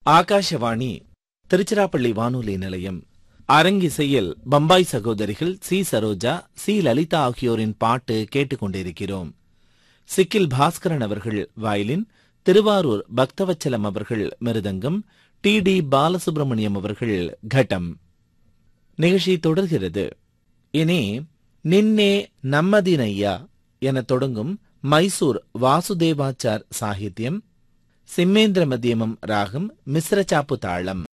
ஆகாஷவாணி திருச்சிராப்பள்ளி வானொலி நிலையம் அரங்கிசையில் பம்பாய் சகோதரிகள் சி சரோஜா சி லலிதா ஆகியோரின் பாட்டு கேட்டுக்கொண்டிருக்கிறோம் சிக்கில் பாஸ்கரன் அவர்கள் வயலின் திருவாரூர் பக்தவச்சலம் அவர்கள் மிருதங்கம் டி டி பாலசுப்ரமணியம் அவர்கள் கட்டம் நிகழ்ச்சி தொடர்கிறது இனி நின்னே நம்மதினையா என தொடங்கும் மைசூர் வாசுதேவாச்சார் சாகித்யம் சிம்மேந்திர மத்தியமம் ராகம் மிஸ்ரச்சாப்பு தாளம்